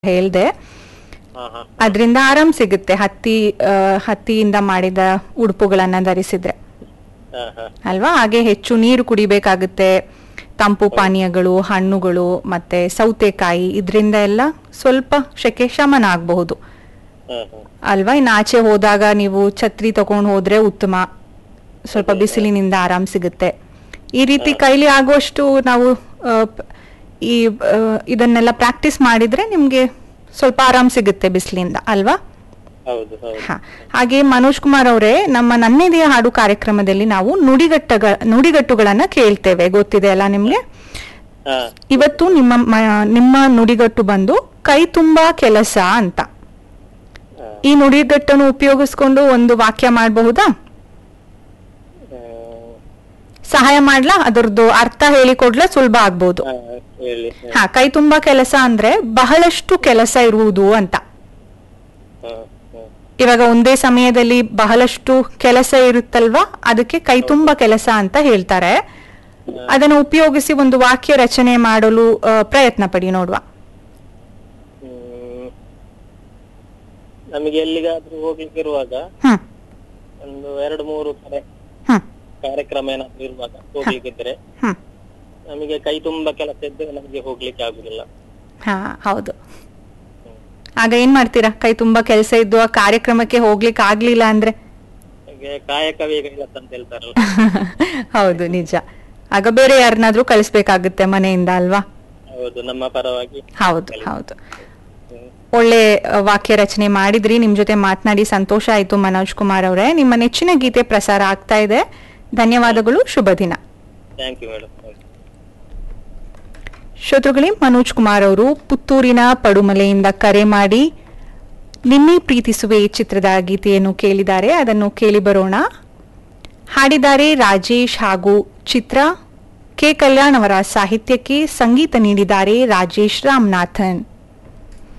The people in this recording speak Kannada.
ಹೇಳ್ದೆ ಹಾ ಹಾ ಅದರಿಂದ ಆರಾಮ್ ಸಿಗುತ್ತೆ ಹತ್ತಿ ಆ, ಹತ್ತಿಯಿಂದ ಮಾಡಿದ ಉಡುಪುಗಳನ್ನ ಧರಿಸಿದ್ರೆ ಹಾ ಹಾ ಅಲ್ವಾ ಹಾಗೆ ಹೆಚ್ಚು ನೀರು ಕುಡಿಬೇಕಾಗುತ್ತೆ ತಂಪು ಪಾನೀಯಗಳು ಹಣ್ಣುಗಳು ಮತ್ತೆ ಸೌತೆಕಾಯಿ ಇದರಿಂದ ಎಲ್ಲ ಸ್ವಲ್ಪ ಶೆಕೆ ಶಮನ ಆಗಬಹುದು ಹಾ ಹಾ ಅಲ್ವಾ ಇನ್ನು ಆಚೆ ಹೋದಾಗ ನೀವು ಛತ್ರಿ ತಗೊಂಡು ಹೋದ್ರೆ ಉತ್ತಮ ಸ್ವಲ್ಪ ಬಿಸಿಲಿನಿಂದ ಆರಾಮ್ ಸಿಗುತ್ತೆ ಈ ರೀತಿ ಕೈಲಿ ಆಗುವಷ್ಟು ನಾವು ಆ, ಪ್- ಈ ಆ, ಇದನ್ನೆಲ್ಲ ಪ್ರಾಕ್ಟೀಸ್ ಮಾಡಿದ್ರೆ ನಿಮ್ಗೆ ಸ್ವಲ್ಪ ಆರಾಮ್ ಸಿಗುತ್ತೆ ಬಿಸಿಲಿಂದ ಅಲ್ವಾ ಹೌದು ಹೌದು ಹಾ ಹಾಗೆ ಮನೋಜ್ ಕುಮಾರ್ ಅವರೇ ನಮ್ಮ ನನ್ನೆದೆಯ ಹಾಡು ಕಾರ್ಯಕ್ರಮದಲ್ಲಿ ನಾವು ನುಡಿಗಟ್ಟಗ ನುಡಿಗಟ್ಟುಗಳನ್ನ ಕೇಳ್ತೇವೆ ಗೊತ್ತಿದೆ ಅಲ್ಲ ನಿಮ್ಗೆ ಹಾ ಇವತ್ತು ನಿಮ್ಮ ಮ- ನಿಮ್ಮ ನುಡಿಗಟ್ಟು ಬಂದು ಕೈ ತುಂಬಾ ಕೆಲಸ ಅಂತ ಹಾ. ಈ ನುಡಿಗಟ್ಟನ್ನು ಉಪಯೋಗಿಸ್ಕೊಂಡು ಒಂದು ವಾಕ್ಯ ಮಾಡಬಹುದಾ ಆ, ಸಹಾಯ ಮಾಡ್ಲಾ ಅದರದ್ದು ಅರ್ಥ ಹೇಳಿಕೊಡ್ಲಾ ಸುಲಭ ಆಗ್ಬಹುದು ಹಾ, ಹೇಳಿ ಹಾ ಕೈ ತುಂಬಾ ಕೆಲಸ ಅಂದ್ರೆ ಬಹಳಷ್ಟು ಕೆಲಸ ಇರುವುದು ಅಂತ ಹಾ, ಹಾ. ಇವಾಗ ಒಂದೇ ಸಮಯದಲ್ಲಿ ಬಹಳಷ್ಟು ಕೆಲಸ ಇರುತ್ತಲ್ವಾ ಅದಕ್ಕೆ ಕೈ ತುಂಬಾ ಕೆಲಸ ಅಂತ ಹೇಳ್ತಾರೆ ಅದನ್ನು ಉಪಯೋಗಿಸಿ ಒಂದು ವಾಕ್ಯ ರಚನೆ ಮಾಡಲು ಆ, ಪ್ರಯತ್ನ ಪಡಿ ನೋಡುವ ಹ್ಮ್. ನಮಗೆ ಎಲ್ಲಿಗಾದ್ರೂ ಹೋಗ್ಲಿಕ್ಕೆ ಇರುವಾಗ ಹ್ಮ್ ಒಂದು ಎರಡು ಮೂರು ಕಡೆ ಹ್ಮ್ ಕಾರ್ಯಕ್ರಮ ಏನಾದ್ರು ಇರುವಾಗ ಹೋಗ್ಲಿಕ್ಕಿದ್ರೆ ಹ್ಮ್ ನಮಗೆ ಕೈ ತುಂಬಾ ಕೆಲಸ ಇದ್ದರೆ ನಮಗೆ ಹೋಗ್ಲಿಕ್ಕೆ ಆಗುದಿಲ್ಲ ಹಾ ಹೌದು ಆಗ ಏನ್ ಮಾಡ್ತೀರಾ ಕೈ ತುಂಬಾ ಕೆಲಸ ಇದ್ದು ಆ ಕಾರ್ಯಕ್ರಮಕ್ಕೆ ಹೋಗ್ಲಿಕ್ಕೆ ಆಗ್ಲಿಲ್ಲ ಅಂದ್ರೆ ಹಾಗೆ ಕಾಯಕವೇ ಕೆಲಸ ಅಂತ ಹೇಳ್ತಾರಲ್ಲ ಹೌದು ನಿಜ ಆಗ ಬೇರೆ ಯಾರನ್ನಾದ್ರೂ ಕಳಿಸ್ಬೇಕಾಗುತ್ತೆ ಮನೆಯಿಂದ ಅಲ್ವಾ ಹೌದು ನಮ್ಮ ಪರವಾಗಿ ಹೌದು ಹೌದು ಹ್ಮ್. ಒಳ್ಳೆ ಆ, ವಾಕ್ಯ ರಚನೆ ಮಾಡಿದ್ರಿ ನಿಮ್ ಜೊತೆ ಮಾತನಾಡಿ ಸಂತೋಷ ಆಯ್ತು ಮನೋಜ್ ಕುಮಾರ್ ಅವರೇ ನಿಮ್ಮ ನೆಚ್ಚಿನ ಗೀತೆ ಪ್ರಸಾರ ಆಗ್ತಾ ಇದೆ ಧನ್ಯವಾದಗಳು ಶುಭ ದಿನ ಥ್ಯಾಂಕ್ ಯು ಮೇಡಮ್ ಶ್ರೋತೃಗಳೇ ಮನೋಜ್ ಕುಮಾರ್ ಅವರು ಪುತ್ತೂರಿನ ಪಡುಮಲೆಯಿಂದ ಕರೆ ಮಾಡಿ ನಿನ್ನೆ ಪ್ರೀತಿಸುವೆ ಈ ಚಿತ್ರದ ಗೀತೆಯನ್ನು ಕೇಳಿದ್ದಾರೆ ಅದನ್ನು ಕೇಳಿ ಬರೋಣ ಹಾಡಿದ್ದಾರೆ ರಾಜೇಶ್ ಹಾಗೂ ಚಿತ್ರ ಕೆ ಕಲ್ಯಾಣ್ ಅವರ ಸಾಹಿತ್ಯಕ್ಕೆ ಸಂಗೀತ ನೀಡಿದ್ದಾರೆ ರಾಜೇಶ್ ರಾಮನಾಥನ್